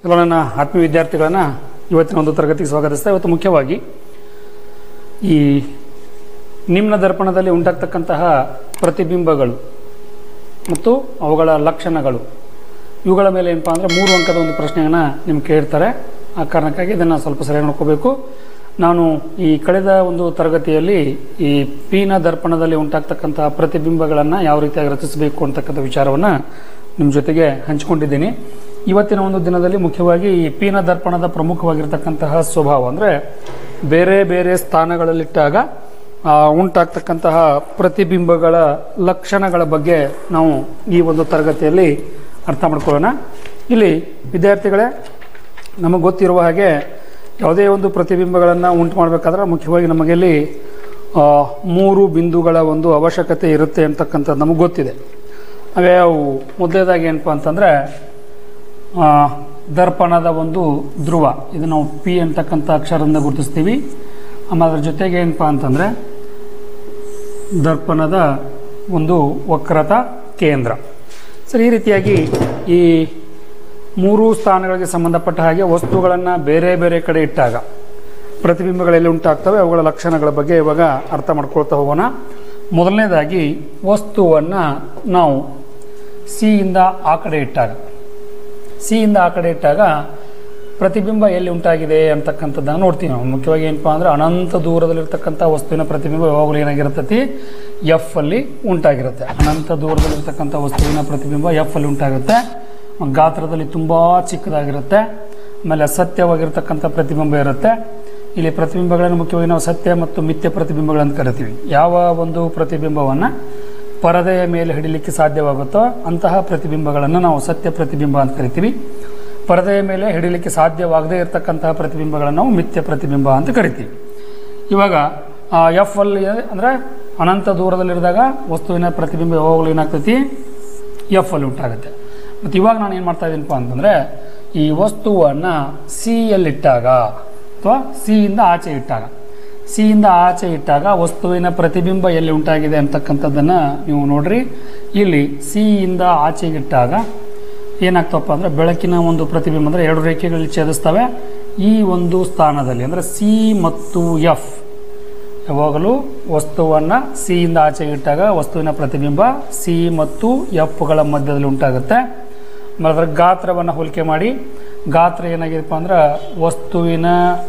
ಎಲ್ಲ ನನ್ನ ಆತ್ಮೀಯ ವಿದ್ಯಾರ್ಥಿಗಳನ್ನು ಇವತ್ತಿನ ಒಂದು ತರಗತಿಗೆ ಸ್ವಾಗತಿಸ್ತಾ ಇವತ್ತು ಮುಖ್ಯವಾಗಿ ಈ ನಿಮ್ನ ದರ್ಪಣದಲ್ಲಿ ಉಂಟಾಗ್ತಕ್ಕಂತಹ ಪ್ರತಿಬಿಂಬಗಳು ಮತ್ತು ಅವುಗಳ ಲಕ್ಷಣಗಳು ಇವುಗಳ ಮೇಲೆ ಏನಪ್ಪ ಅಂದರೆ ಮೂರು ಅಂಕದ ಒಂದು ಪ್ರಶ್ನೆಯನ್ನು ನಿಮ್ಗೆ ಕೇಳ್ತಾರೆ ಆ ಕಾರಣಕ್ಕಾಗಿ ಇದನ್ನು ಸ್ವಲ್ಪ ಸರಿಯಾಗಿ ನೋಡ್ಕೋಬೇಕು ನಾನು ಈ ಕಳೆದ ಒಂದು ತರಗತಿಯಲ್ಲಿ ಈ ಪೀನ ದರ್ಪಣದಲ್ಲಿ ಉಂಟಾಗ್ತಕ್ಕಂತಹ ಪ್ರತಿಬಿಂಬಗಳನ್ನು ಯಾವ ರೀತಿಯಾಗಿ ರಚಿಸಬೇಕು ಅಂತಕ್ಕಂಥ ವಿಚಾರವನ್ನು ನಿಮ್ಮ ಜೊತೆಗೆ ಹಂಚಿಕೊಂಡಿದ್ದೀನಿ ಇವತ್ತಿನ ಒಂದು ದಿನದಲ್ಲಿ ಮುಖ್ಯವಾಗಿ ಈ ಪೀನ ದರ್ಪಣದ ಪ್ರಮುಖವಾಗಿರ್ತಕ್ಕಂತಹ ಸ್ವಭಾವ ಅಂದರೆ ಬೇರೆ ಬೇರೆ ಸ್ಥಾನಗಳಲ್ಲಿಟ್ಟಾಗ ಆ, ಉಂಟಾಗ್ತಕ್ಕಂತಹ ಪ್ರತಿಬಿಂಬಗಳ ಲಕ್ಷಣಗಳ ಬಗ್ಗೆ ನಾವು ಈ ಒಂದು ತರಗತಿಯಲ್ಲಿ ಅರ್ಥ ಮಾಡ್ಕೊಳ್ಳೋಣ ಇಲ್ಲಿ ವಿದ್ಯಾರ್ಥಿಗಳೇ ನಮಗೆ ಗೊತ್ತಿರುವ ಹಾಗೆ ಯಾವುದೇ ಒಂದು ಪ್ರತಿಬಿಂಬಗಳನ್ನು ಉಂಟು ಮಾಡಬೇಕಾದ್ರೆ ಮುಖ್ಯವಾಗಿ ನಮಗೆ ಇಲ್ಲಿ ಆ, ಮೂರು ಬಿಂದುಗಳ ಒಂದು ಅವಶ್ಯಕತೆ ಇರುತ್ತೆ ಅಂತಕ್ಕಂಥದ್ದು ನಮಗೆ ಗೊತ್ತಿದೆ ಅವ್ಯಾವು ಮೊದಲೇದಾಗಿ ಏನಪ್ಪ ಅಂತಂದರೆ ಆ, ದರ್ಪಣದ ಒಂದು ಧ್ರುವ ಇದು ನಾವು ಪಿ ಅಂತಕ್ಕಂಥ ಅಕ್ಷರದಿಂದ ಗುರುತಿಸ್ತೀವಿ ಆಮೇಲೆ ಅದ್ರ ಜೊತೆಗೆ ಏನಪ್ಪ ಅಂತಂದರೆ ದರ್ಪಣದ ಒಂದು ವಕ್ರತ ಕೇಂದ್ರ ಸರಿ ಈ ರೀತಿಯಾಗಿ ಈ ಮೂರು ಸ್ಥಾನಗಳಿಗೆ ಸಂಬಂಧಪಟ್ಟ ಹಾಗೆ ವಸ್ತುಗಳನ್ನು ಬೇರೆ ಬೇರೆ ಕಡೆ ಇಟ್ಟಾಗ ಪ್ರತಿಬಿಂಬಗಳೆಲ್ಲಿ ಉಂಟಾಗ್ತವೆ ಅವುಗಳ ಲಕ್ಷಣಗಳ ಬಗ್ಗೆ ಇವಾಗ ಅರ್ಥ ಮಾಡ್ಕೊಳ್ತಾ ಹೋಗೋಣ ಮೊದಲನೇದಾಗಿ ವಸ್ತುವನ್ನು ನಾವು ಸಿಯಿಂದ ಆ ಕಡೆ ಇಟ್ಟಾಗ ಸಿಯಿಂದ ಆ ಕಡೆ ಇಟ್ಟಾಗ ಪ್ರತಿಬಿಂಬ ಎಲ್ಲಿ ಉಂಟಾಗಿದೆ ಅಂತಕ್ಕಂಥದ್ದನ್ನು ನೋಡ್ತೀವಿ ನಾವು ಮುಖ್ಯವಾಗಿ ಏನಪ್ಪಾ ಅಂದ್ರೆ ಅನಂತ ದೂರದಲ್ಲಿರ್ತಕ್ಕಂಥ ವಸ್ತುವಿನ ಪ್ರತಿಬಿಂಬ ಯಾವಾಗಲೂ ಏನಾಗಿರ್ತತಿ ಎಫ್ ಅಲ್ಲಿ ಉಂಟಾಗಿರುತ್ತೆ ಅನಂತ ದೂರದಲ್ಲಿರ್ತಕ್ಕಂಥ ವಸ್ತುವಿನ ಪ್ರತಿಬಿಂಬ ಎಫ್ ಅಲ್ಲಿ ಉಂಟಾಗುತ್ತೆ ಗಾತ್ರದಲ್ಲಿ ತುಂಬ ಚಿಕ್ಕದಾಗಿರುತ್ತೆ ಆಮೇಲೆ ಸತ್ಯವಾಗಿರ್ತಕ್ಕಂಥ ಪ್ರತಿಬಿಂಬ ಇರುತ್ತೆ ಇಲ್ಲಿ ಪ್ರತಿಬಿಂಬಗಳನ್ನು ಮುಖ್ಯವಾಗಿ ನಾವು ಸತ್ಯ ಮತ್ತು ಮಿಥ್ಯ ಪ್ರತಿಬಿಂಬಗಳನ್ನು ಕರಿತೀವಿ ಯಾವ ಒಂದು ಪ್ರತಿಬಿಂಬವನ್ನು ಪರದೆಯ ಮೇಲೆ ಹಿಡಿಲಿಕ್ಕೆ ಸಾಧ್ಯವಾಗುತ್ತೋ ಅಂತಹ ಪ್ರತಿಬಿಂಬಗಳನ್ನು ನಾವು ಸತ್ಯ ಪ್ರತಿಬಿಂಬ ಅಂತ ಕರಿತೀವಿ ಪರದೆಯ ಮೇಲೆ ಹಿಡಿಲಿಕ್ಕೆ ಸಾಧ್ಯವಾಗದೇ ಇರತಕ್ಕಂತಹ ಪ್ರತಿಬಿಂಬಗಳನ್ನು ನಾವು ಮಿಥ್ಯ ಪ್ರತಿಬಿಂಬ ಅಂತ ಕರಿತೀವಿ ಇವಾಗ ಎಫ್ ಅಲ್ಲಿ ಅಂದರೆ ಅನಂತ ದೂರದಲ್ಲಿರಿದಾಗ ವಸ್ತುವಿನ ಪ್ರತಿಬಿಂಬ ಯಾವಾಗಲೂ ಏನಾಗ್ತೈತಿ ಎಫ್ ಅಲ್ಲಿ ಉಂಟಾಗುತ್ತೆ ಮತ್ತು ಇವಾಗ ನಾನು ಏನು ಮಾಡ್ತಾ ಇದ್ದೀನಪ್ಪ ಅಂತಂದರೆ ಈ ವಸ್ತುವನ್ನು ಸಿ ಯಲ್ಲಿಟ್ಟಾಗ ಅಥವಾ ಸಿಯಿಂದ ಆಚೆ ಇಟ್ಟಾಗ ಸಿಯಿಂದ ಆಚೆ ಇಟ್ಟಾಗ ವಸ್ತುವಿನ ಪ್ರತಿಬಿಂಬ ಎಲ್ಲಿ ಉಂಟಾಗಿದೆ ಅಂತಕ್ಕಂಥದ್ದನ್ನು ನೀವು ನೋಡ್ರಿ ಇಲ್ಲಿ ಸಿಯಿಂದ ಆಚೆಗಿಟ್ಟಾಗ ಏನಾಗ್ತವಪ್ಪ ಅಂದರೆ ಬೆಳಕಿನ ಒಂದು ಪ್ರತಿಬಿಂಬ ಅಂದರೆ ಎರಡು ರೇಖೆಗಳಲ್ಲಿ ಛೇದಿಸ್ತವೆ ಈ ಒಂದು ಸ್ಥಾನದಲ್ಲಿ ಅಂದರೆ ಸಿ ಮತ್ತು ಎಫ್ ಯಾವಾಗಲೂ ವಸ್ತುವನ್ನು ಸಿಯಿಂದ ಆಚೆಗೆ ಇಟ್ಟಾಗ ವಸ್ತುವಿನ ಪ್ರತಿಬಿಂಬ ಸಿ ಮತ್ತು ಎಫ್ಗಳ ಮಧ್ಯದಲ್ಲಿ ಉಂಟಾಗುತ್ತೆ ಆಮೇಲೆ ಅದರ ಗಾತ್ರವನ್ನು ಹೋಲಿಕೆ ಮಾಡಿ ಗಾತ್ರ ಏನಾಗಿದೆಪ್ಪ ಅಂದ್ರೆ ವಸ್ತುವಿನ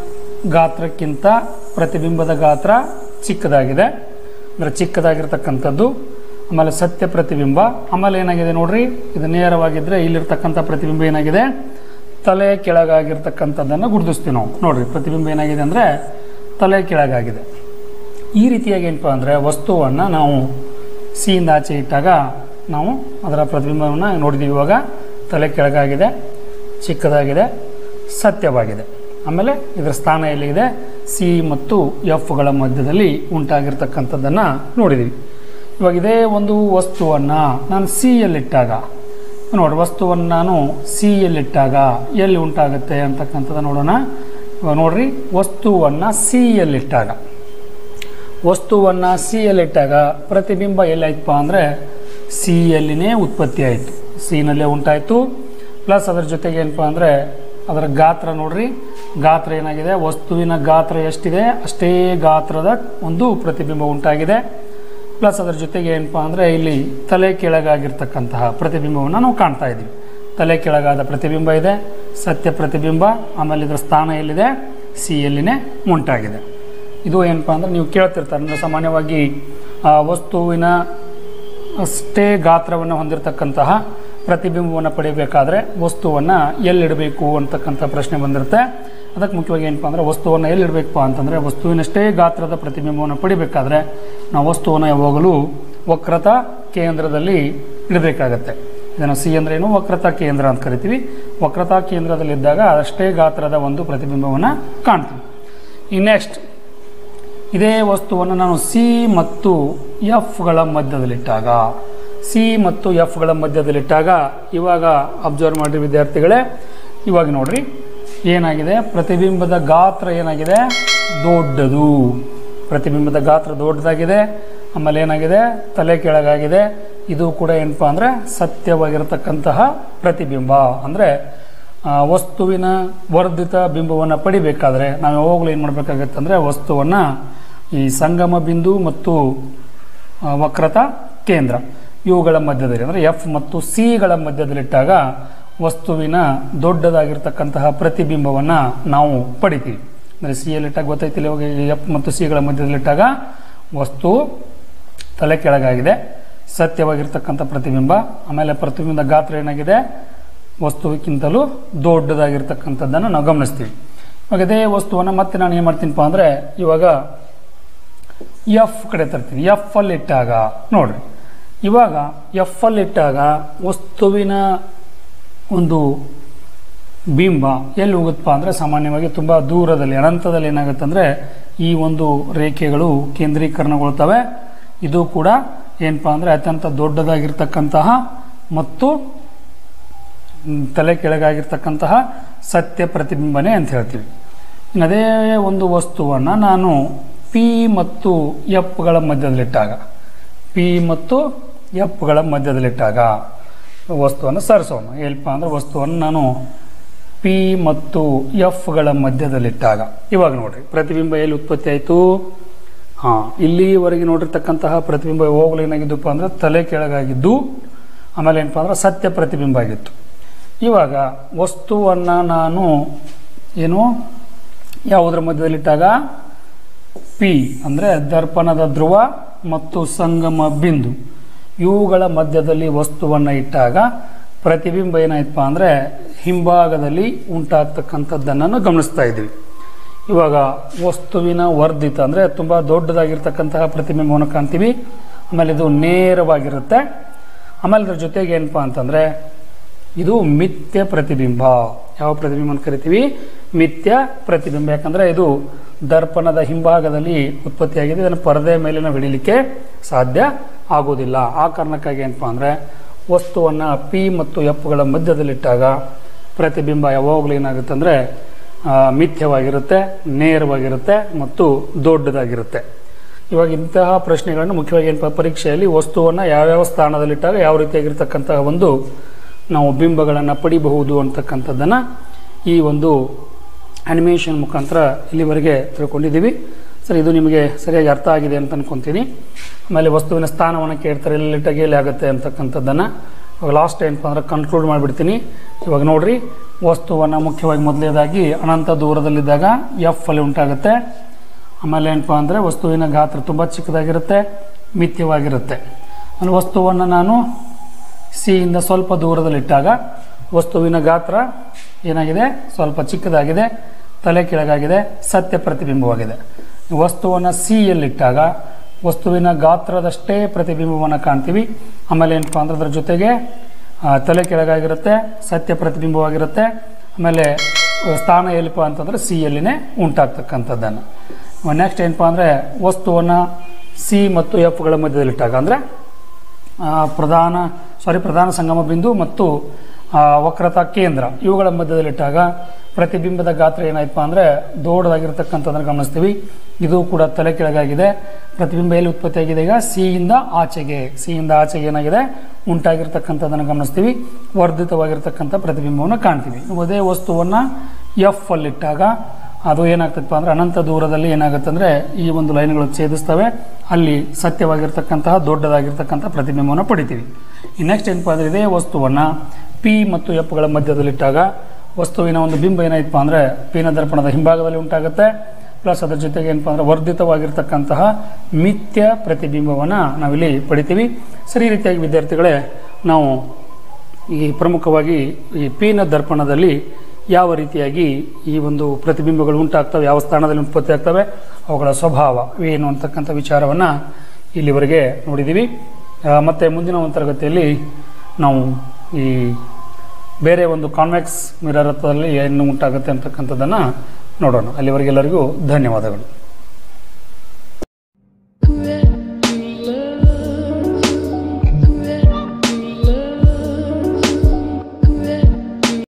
ಗಾತ್ರಕ್ಕಿಂತ ಪ್ರತಿಬಿಂಬದ ಗಾತ್ರ ಚಿಕ್ಕದಾಗಿದೆ ಅಂದರೆ ಚಿಕ್ಕದಾಗಿರ್ತಕ್ಕಂಥದ್ದು ಆಮೇಲೆ ಸತ್ಯ ಪ್ರತಿಬಿಂಬ ಆಮೇಲೆ ಏನಾಗಿದೆ ನೋಡ್ರಿ ಇದು ನೇರವಾಗಿದ್ದರೆ ಇಲ್ಲಿರ್ತಕ್ಕಂಥ ಪ್ರತಿಬಿಂಬ ಏನಾಗಿದೆ ತಲೆ ಕೆಳಗಾಗಿರ್ತಕ್ಕಂಥದ್ದನ್ನು ಗುರುತಿಸ್ತೀವಿ ನಾವು ನೋಡ್ರಿ ಪ್ರತಿಬಿಂಬ ಏನಾಗಿದೆ ಅಂದರೆ ತಲೆ ಕೆಳಗಾಗಿದೆ ಈ ರೀತಿಯಾಗಿ ಏನಪ್ಪ ಅಂದರೆ ವಸ್ತುವನ್ನು ನಾವು ಸಿಯಿಂದ ಆಚೆ ಇಟ್ಟಾಗ ನಾವು ಅದರ ಪ್ರತಿಬಿಂಬವನ್ನು ನೋಡಿದ್ದೀವಿ ಇವಾಗ ತಲೆ ಕೆಳಗಾಗಿದೆ ಚಿಕ್ಕದಾಗಿದೆ ಸತ್ಯವಾಗಿದೆ ಆಮೇಲೆ ಇದರ ಸ್ಥಾನ ಎಲ್ಲಿದೆ ಸಿ ಮತ್ತು ಎಫ್ಗಳ ಮಧ್ಯದಲ್ಲಿ ಉಂಟಾಗಿರ್ತಕ್ಕಂಥದ್ದನ್ನು ನೋಡಿದ್ದೀವಿ ಇವಾಗ ಇದೇ ಒಂದು ವಸ್ತುವನ್ನು ನಾನು ಸಿ ಯಲ್ಲಿಟ್ಟಾಗ ನೋಡಿ ವಸ್ತುವನ್ನು ನಾನು ಸಿ ಯಲ್ಲಿಟ್ಟಾಗ ಎಲ್ಲಿ ಉಂಟಾಗುತ್ತೆ ಅಂತಕ್ಕಂಥದ್ದು ನೋಡೋಣ ಇವಾಗ ನೋಡ್ರಿ ವಸ್ತುವನ್ನು ಸಿ ಯಲ್ಲಿಟ್ಟಾಗ ವಸ್ತುವನ್ನು ಸಿ ಯಲ್ಲಿಟ್ಟಾಗ ಪ್ರತಿಬಿಂಬ ಎಲ್ಲಾಯ್ತಪ್ಪ ಅಂದರೆ ಸಿ ಯಲ್ಲಿನೇ ಉತ್ಪತ್ತಿ ಆಯಿತು ಸಿನಲ್ಲೇ ಉಂಟಾಯಿತು ಪ್ಲಸ್ ಅದರ ಜೊತೆಗೆ ಏನಪ್ಪ ಅಂದರೆ ಅದರ ಗಾತ್ರ ನೋಡ್ರಿ ಗಾತ್ರ ಏನಾಗಿದೆ ವಸ್ತುವಿನ ಗಾತ್ರ ಎಷ್ಟಿದೆ ಅಷ್ಟೇ ಗಾತ್ರದ ಒಂದು ಪ್ರತಿಬಿಂಬ ಉಂಟಾಗಿದೆ ಪ್ಲಸ್ ಅದರ ಜೊತೆಗೆ ಏನಪ್ಪ ಅಂದರೆ ಇಲ್ಲಿ ತಲೆ ಕೆಳಗಾಗಿರ್ತಕ್ಕಂತಹ ಪ್ರತಿಬಿಂಬವನ್ನು ನಾವು ಕಾಣ್ತಾ ಇದ್ದೀವಿ ತಲೆ ಕೆಳಗಾದ ಪ್ರತಿಬಿಂಬ ಇದೆ ಸತ್ಯ ಪ್ರತಿಬಿಂಬ ಆಮೇಲೆ ಇದರ ಸ್ಥಾನ ಎಲ್ಲಿದೆ ಸಿ ಯಲ್ಲಿನೇ ಉಂಟಾಗಿದೆ ಇದು ಏನಪ್ಪ ಅಂದರೆ ನೀವು ಕೇಳ್ತಿರ್ತಾರೆ ಅಂದರೆ ಸಾಮಾನ್ಯವಾಗಿ ಆ ವಸ್ತುವಿನ ಅಷ್ಟೇ ಗಾತ್ರವನ್ನು ಹೊಂದಿರತಕ್ಕಂತಹ ಪ್ರತಿಬಿಂಬವನ್ನು ಪಡೆಯಬೇಕಾದ್ರೆ ವಸ್ತುವನ್ನು ಎಲ್ಲಿಡಬೇಕು ಅಂತಕ್ಕಂಥ ಪ್ರಶ್ನೆ ಬಂದಿರುತ್ತೆ ಅದಕ್ಕೆ ಮುಖ್ಯವಾಗಿ ಏನಪ್ಪ ಅಂದರೆ ವಸ್ತುವನ್ನು ಎಲ್ಲಿಡಬೇಕಪ್ಪ ಅಂತಂದರೆ ವಸ್ತುವಿನಷ್ಟೇ ಗಾತ್ರದ ಪ್ರತಿಬಿಂಬವನ್ನು ಪಡಿಬೇಕಾದ್ರೆ ನಾವು ವಸ್ತುವನ್ನು ಯಾವಾಗಲೂ ವಕ್ರತಾ ಕೇಂದ್ರದಲ್ಲಿ ಇಡಬೇಕಾಗತ್ತೆ ಇದನ್ನು ಸಿ ಅಂದ್ರೆ ಏನು ವಕ್ರತಾ ಕೇಂದ್ರ ಅಂತ ಕರಿತೀವಿ ವಕ್ರತಾ ಕೇಂದ್ರದಲ್ಲಿದ್ದಾಗ ಅಷ್ಟೇ ಗಾತ್ರದ ಒಂದು ಪ್ರತಿಬಿಂಬವನ್ನು ಕಾಣ್ತೀವಿ ಈ ನೆಕ್ಸ್ಟ್ ಇದೇ ವಸ್ತುವನ್ನು ನಾನು ಸಿ ಮತ್ತು ಎಫ್ಗಳ ಮಧ್ಯದಲ್ಲಿಟ್ಟಾಗ ಸಿ ಮತ್ತು ಎಫ್ಗಳ ಮಧ್ಯದಲ್ಲಿಟ್ಟಾಗ ಇವಾಗ ಅಬ್ಸರ್ವ್ ಮಾಡಿರಿ ವಿದ್ಯಾರ್ಥಿಗಳೇ ಇವಾಗ ನೋಡ್ರಿ ಏನಾಗಿದೆ ಪ್ರತಿಬಿಂಬದ ಗಾತ್ರ ಏನಾಗಿದೆ ದೊಡ್ಡದು ಪ್ರತಿಬಿಂಬದ ಗಾತ್ರ ದೊಡ್ಡದಾಗಿದೆ ಆಮೇಲೆ ಏನಾಗಿದೆ ತಲೆ ಕೆಳಗಾಗಿದೆ ಇದು ಕೂಡ ಏನಪ್ಪ ಅಂದರೆ ಸತ್ಯವಾಗಿರತಕ್ಕಂತಹ ಪ್ರತಿಬಿಂಬ ಅಂದರೆ ಆ, ವಸ್ತುವಿನ ವರ್ಧಿತ ಬಿಂಬವನ್ನು ಪಡಿಬೇಕಾದ್ರೆ ನಾವು ಯಾವಾಗಲೂ ಏನು ಮಾಡಬೇಕಾಗತ್ತೆ ಅಂದರೆ ವಸ್ತುವನ್ನು ಈ ಸಂಗಮ ಬಿಂದು ಮತ್ತು ಆ, ವಕ್ರತಾ ಕೇಂದ್ರ ಇವುಗಳ ಮಧ್ಯದಲ್ಲಿ ಅಂದರೆ ಎಫ್ ಮತ್ತು ಸಿಗಳ ಮಧ್ಯದಲ್ಲಿಟ್ಟಾಗ ವಸ್ತುವಿನ ದೊಡ್ಡದಾಗಿರ್ತಕ್ಕಂತಹ ಪ್ರತಿಬಿಂಬವನ್ನು ನಾವು ಪಡಿತೀವಿ ಅಂದರೆ ಸಿ ಯಲ್ಲಿಟ್ಟಾಗ ಗೊತ್ತೈತಿಲ್ಲ ಇವಾಗ ಎಫ್ ಮತ್ತು ಸಿಗಳ ಮಧ್ಯದಲ್ಲಿಟ್ಟಾಗ ವಸ್ತು ತಲೆ ಕೆಳಗಾಗಿದೆ ಸತ್ಯವಾಗಿರ್ತಕ್ಕಂಥ ಪ್ರತಿಬಿಂಬ ಆಮೇಲೆ ಪ್ರತಿಬಿಂಬದ ಗಾತ್ರ ಏನಾಗಿದೆ ವಸ್ತುವಿಗಿಂತಲೂ ದೊಡ್ಡದಾಗಿರ್ತಕ್ಕಂಥದ್ದನ್ನು ನಾವು ಗಮನಿಸ್ತೀವಿ ಇವಾಗ ಇದೇ ವಸ್ತುವನ್ನು ಮತ್ತೆ ನಾನು ಏನು ಮಾಡ್ತೀನಪ್ಪ ಅಂದರೆ ಇವಾಗ ಎಫ್ ಕಡೆ ತರ್ತೀನಿ ಎಫ್ ಅಲ್ಲಿ ಇಟ್ಟಾಗ ನೋಡ್ರಿ ಇವಾಗ ಎಫ್ ಅಲ್ಲಿ ಇಟ್ಟಾಗ ವಸ್ತುವಿನ ಒಂದು ಬಿಂಬ ಎಲ್ಲಿ ಹೋಗುತ್ತಪ್ಪ ಅಂದರೆ ಸಾಮಾನ್ಯವಾಗಿ ತುಂಬ ದೂರದಲ್ಲಿ ಅನಂತದಲ್ಲಿ ಏನಾಗುತ್ತೆ ಅಂದರೆ ಈ ಒಂದು ರೇಖೆಗಳು ಕೇಂದ್ರೀಕರಣಗೊಳ್ತವೆ ಇದು ಕೂಡ ಏನಪ್ಪ ಅಂದರೆ ಅತ್ಯಂತ ದೊಡ್ಡದಾಗಿರ್ತಕ್ಕಂತಹ ಮತ್ತು ಮ್, ತಲೆ ಕೆಳಗಾಗಿರ್ತಕ್ಕಂತಹ ಸತ್ಯ ಪ್ರತಿಬಿಂಬನೆ ಅಂತ ಹೇಳ್ತೀವಿ ಇನ್ನು ಅದೇ ಒಂದು ವಸ್ತುವನ್ನು ನಾನು ಪಿ ಮತ್ತು ಎಫ್ಗಳ ಮಧ್ಯದಲ್ಲಿಟ್ಟಾಗ ಪಿ ಮತ್ತು ಎಫ್ಗಳ ಮಧ್ಯದಲ್ಲಿಟ್ಟಾಗ ವಸ್ತುವನ್ನು ಸರಿಸೋಣ ಏನಪ್ಪ ಅಂದರೆ ವಸ್ತುವನ್ನು ನಾನು ಪಿ ಮತ್ತು ಎಫ್ಗಳ ಮಧ್ಯದಲ್ಲಿಟ್ಟಾಗ ಇವಾಗ ನೋಡ್ರಿ ಪ್ರತಿಬಿಂಬ ಎಲ್ಲಿ ಉತ್ಪತ್ತಿ ಆಯಿತು ಹಾಂ ಇಲ್ಲಿವರೆಗೆ ನೋಡಿರ್ತಕ್ಕಂತಹ ಪ್ರತಿಬಿಂಬ ಯಾವಾಗಲೂ ಏನಾಗಿದ್ದಪ್ಪ ಅಂದರೆ ತಲೆ ಕೆಳಗಾಗಿದ್ದು ಆಮೇಲೆ ಏನಪ್ಪ ಅಂದ್ರೆ ಸತ್ಯ ಪ್ರತಿಬಿಂಬ ಆಗಿತ್ತು ಇವಾಗ ವಸ್ತುವನ್ನು ನಾನು ಏನು ಯಾವುದರ ಮಧ್ಯದಲ್ಲಿಟ್ಟಾಗ ಪಿ ಅಂದರೆ ದರ್ಪಣದ ಧ್ರುವ ಮತ್ತು ಸಂಗಮ ಬಿಂದು ಇವುಗಳ ಮಧ್ಯದಲ್ಲಿ ವಸ್ತುವನ್ನು ಇಟ್ಟಾಗ ಪ್ರತಿಬಿಂಬ ಏನಾಯ್ತಪ್ಪ ಅಂದರೆ ಹಿಂಭಾಗದಲ್ಲಿ ಉಂಟಾಗ್ತಕ್ಕಂಥದ್ದನ್ನು ನಾವು ಗಮನಿಸ್ತಾ ಇದ್ದೀವಿ ಇವಾಗ ವಸ್ತುವಿನ ವರ್ಧಿತ ಅಂದರೆ ತುಂಬ ದೊಡ್ಡದಾಗಿರ್ತಕ್ಕಂತಹ ಪ್ರತಿಬಿಂಬವನ್ನು ಕಾಣ್ತೀವಿ ಆಮೇಲೆ ಇದು ನೇರವಾಗಿರುತ್ತೆ ಆಮೇಲೆ ಅದ್ರ ಜೊತೆಗೆ ಏನಪ್ಪ ಅಂತಂದರೆ ಇದು ಮಿಥ್ಯ ಪ್ರತಿಬಿಂಬ ಯಾವ ಪ್ರತಿಬಿಂಬ ಅಂತ ಕರಿತೀವಿ ಮಿಥ್ಯ ಪ್ರತಿಬಿಂಬ ಯಾಕಂದರೆ ಇದು ದರ್ಪಣದ ಹಿಂಭಾಗದಲ್ಲಿ ಉತ್ಪತ್ತಿಯಾಗಿದೆ ಇದನ್ನು ಪರದೆ ಮೇಲೆ ನಾವು ಹಿಡಿಲಿಕ್ಕೆ ಸಾಧ್ಯ ಆಗೋದಿಲ್ಲ ಆ ಕಾರಣಕ್ಕಾಗಿ ಏನಪ್ಪ ಅಂದರೆ ವಸ್ತುವನ್ನು ಪಿ ಮತ್ತು ಎಫ್ಗಳ ಮಧ್ಯದಲ್ಲಿಟ್ಟಾಗ ಪ್ರತಿಬಿಂಬ ಯಾವಾಗಲೂ ಏನಾಗುತ್ತೆ ಅಂದರೆ ಮಿಥ್ಯವಾಗಿರುತ್ತೆ ನೇರವಾಗಿರುತ್ತೆ ಮತ್ತು ದೊಡ್ಡದಾಗಿರುತ್ತೆ ಇವಾಗ ಇಂತಹ ಪ್ರಶ್ನೆಗಳನ್ನು ಮುಖ್ಯವಾಗಿ ಏನಪ್ಪ ಪರೀಕ್ಷೆಯಲ್ಲಿ ವಸ್ತುವನ್ನು ಯಾವ್ಯಾವ ಸ್ಥಾನದಲ್ಲಿಟ್ಟಾಗ ಯಾವ ರೀತಿಯಾಗಿರ್ತಕ್ಕಂತಹ ಒಂದು ನಾವು ಬಿಂಬಗಳನ್ನು ಪಡಿಬಹುದು ಅಂತಕ್ಕಂಥದ್ದನ್ನು ಈ ಒಂದು ಅನಿಮೇಷನ್ ಮುಖಾಂತರ ಇಲ್ಲಿವರೆಗೆ ತಿಳ್ಕೊಂಡಿದ್ದೀವಿ ಸರ್ ಇದು ನಿಮಗೆ ಸರಿಯಾಗಿ ಅರ್ಥ ಆಗಿದೆ ಅಂತ ಅನ್ಕೊತೀನಿ ಆಮೇಲೆ ವಸ್ತುವಿನ ಸ್ಥಾನವನ್ನು ಕೇಳ್ತಾರೆ ಎಲ್ಲಿಟ್ಟಾಗ ಎಲ್ಲಿ ಆಗುತ್ತೆ ಅಂತಕ್ಕಂಥದ್ದನ್ನು ಇವಾಗ ಲಾಸ್ಟ್ ಏನಪ್ಪ ಅಂದ್ರೆ ಕನ್ಕ್ಲೂಡ್ ಮಾಡಿಬಿಡ್ತೀನಿ ಇವಾಗ ನೋಡ್ರಿ ವಸ್ತುವನ್ನು ಮುಖ್ಯವಾಗಿ ಮೊದಲನೇದಾಗಿ ಅನಂತ ದೂರದಲ್ಲಿದ್ದಾಗ ಎಫ್ ಅಲ್ಲಿ ಉಂಟಾಗುತ್ತೆ ಆಮೇಲೆ ಏನಪ್ಪ ಅಂದರೆ ವಸ್ತುವಿನ ಗಾತ್ರ ತುಂಬ ಚಿಕ್ಕದಾಗಿರುತ್ತೆ ಮಿಥ್ಯವಾಗಿರುತ್ತೆ ಆಮೇಲೆ ವಸ್ತುವನ್ನು ನಾನು ಸಿಯಿಂದ ಸ್ವಲ್ಪ ದೂರದಲ್ಲಿಟ್ಟಾಗ ವಸ್ತುವಿನ ಗಾತ್ರ ಏನಾಗಿದೆ ಸ್ವಲ್ಪ ಚಿಕ್ಕದಾಗಿದೆ ತಲೆ ಕೆಳಗಾಗಿದೆ ಸತ್ಯ ಪ್ರತಿಬಿಂಬವಾಗಿದೆ ವಸ್ತುವನ್ನು ಸಿಯಲ್ಲಿಟ್ಟಾಗ ವಸ್ತುವಿನ ಗಾತ್ರದಷ್ಟೇ ಪ್ರತಿಬಿಂಬವನ್ನು ಕಾಣ್ತೀವಿ ಆಮೇಲೆ ಏನಪ್ಪ ಅಂದ್ರೆ ಅದ್ರ ಜೊತೆಗೆ ಆ, ತಲೆ ಕೆಳಗಾಗಿರುತ್ತೆ ಸತ್ಯ ಪ್ರತಿಬಿಂಬವಾಗಿರುತ್ತೆ ಆಮೇಲೆ ಆ, ಸ್ಥಾನ ಎಲ್ಲಿಪ್ಪ ಅಂತಂದರೆ ಸಿ ಯಲ್ಲಿನೇ ಉಂಟಾಗ್ತಕ್ಕಂಥದ್ದನ್ನು ನೆಕ್ಸ್ಟ್ ಏನಪ್ಪ ಅಂದರೆ ವಸ್ತುವನ್ನು ಸಿ ಮತ್ತು ಎಫ್ಗಳ ಮಧ್ಯದಲ್ಲಿಟ್ಟಾಗ ಅಂದರೆ ಆ, ಪ್ರಧಾನ ಸಾರಿ ಪ್ರಧಾನ ಸಂಗಮ ಬಿಂದು ಮತ್ತು ಆ, ವಕ್ರತಾ ಕೇಂದ್ರ ಇವುಗಳ ಮಧ್ಯದಲ್ಲಿಟ್ಟಾಗ ಪ್ರತಿಬಿಂಬದ ಗಾತ್ರ ಏನಾಯ್ತಪ್ಪ ಅಂದರೆ ದೊಡ್ಡದಾಗಿರ್ತಕ್ಕಂಥದ್ದನ್ನು ಗಮನಿಸ್ತೀವಿ ಇದು ಕೂಡ ತಲೆ ಕೆಳಗಾಗಿದೆ ಪ್ರತಿಬಿಂಬ ಎಲ್ಲಿ ಉತ್ಪತ್ತಿಯಾಗಿದೆ ಈಗ ಸಿಯಿಂದ ಆಚೆಗೆ ಸಿಯಿಂದ ಆಚೆಗೆ ಏನಾಗಿದೆ ಉಂಟಾಗಿರ್ತಕ್ಕಂಥದ್ದನ್ನು ಗಮನಿಸ್ತೀವಿ ವರ್ಧಿತವಾಗಿರ್ತಕ್ಕಂಥ ಪ್ರತಿಬಿಂಬವನ್ನು ಕಾಣ್ತೀವಿ ಅದೇ ವಸ್ತುವನ್ನು ಎಫ್ ಅಲ್ಲಿಟ್ಟಾಗ ಅದು ಏನಾಗ್ತದಪ್ಪ ಅಂದರೆ ಅನಂತ ದೂರದಲ್ಲಿ ಏನಾಗುತ್ತೆ ಅಂದರೆ ಈ ಒಂದು ಲೈನ್ಗಳು ಛೇದಿಸ್ತವೆ ಅಲ್ಲಿ ಸತ್ಯವಾಗಿರ್ತಕ್ಕಂತಹ ದೊಡ್ಡದಾಗಿರ್ತಕ್ಕಂಥ ಪ್ರತಿಬಿಂಬವನ್ನು ಪಡಿತೀವಿ ಈ ನೆಕ್ಸ್ಟ್ ಏನಪ್ಪ ಅಂದರೆ ಇದೇ ವಸ್ತುವನ್ನು ಪಿ ಮತ್ತು ಎಫ್ಗಳ ಮಧ್ಯದಲ್ಲಿಟ್ಟಾಗ ವಸ್ತುವಿನ ಒಂದು ಬಿಂಬ ಏನಾಯ್ತಪ್ಪ ಅಂದರೆ ಪಿನ ದರ್ಪಣದ ಹಿಂಭಾಗದಲ್ಲಿ ಉಂಟಾಗುತ್ತೆ ಪ್ಲಸ್ ಅದ್ರ ಜೊತೆಗೆ ಏನಪ್ಪ ಅಂದರೆ ವರ್ಧಿತವಾಗಿರ್ತಕ್ಕಂತಹ ಮಿಥ್ಯ ಪ್ರತಿಬಿಂಬವನ್ನು ನಾವಿಲ್ಲಿ ಪಡಿತೀವಿ ಸರಿ ಈ ರೀತಿಯಾಗಿ ವಿದ್ಯಾರ್ಥಿಗಳೇ ನಾವು ಈ ಪ್ರಮುಖವಾಗಿ ಈ ಪಿನ ದರ್ಪಣದಲ್ಲಿ ಯಾವ ರೀತಿಯಾಗಿ ಈ ಒಂದು ಪ್ರತಿಬಿಂಬಗಳು ಉಂಟಾಗ್ತವೆ ಯಾವ ಸ್ಥಾನದಲ್ಲಿ ಉತ್ಪತ್ತಿ ಆಗ್ತವೆ ಅವುಗಳ ಸ್ವಭಾವ ಏನು ಅಂತಕ್ಕಂಥ ವಿಚಾರವನ್ನು ಇಲ್ಲಿವರೆಗೆ ನೋಡಿದ್ದೀವಿ ಆ, ಮತ್ತೆ ಮುಂದಿನ ಒಂದು ತರಗತಿಯಲ್ಲಿ ನಾವು ಈ ಬೇರೆ ಒಂದು ಕಾನ್ವೆಕ್ಸ್ ಮಿರರ್ ಹತ್ತದಲ್ಲಿ ಏನು ಉಂಟಾಗುತ್ತೆ ಅಂತಕ್ಕಂಥದ್ದನ್ನು ನೋಡೋಣ ಅಲ್ಲಿವರೆಗೆ ಎಲ್ಲರಿಗೂ ಧನ್ಯವಾದಗಳು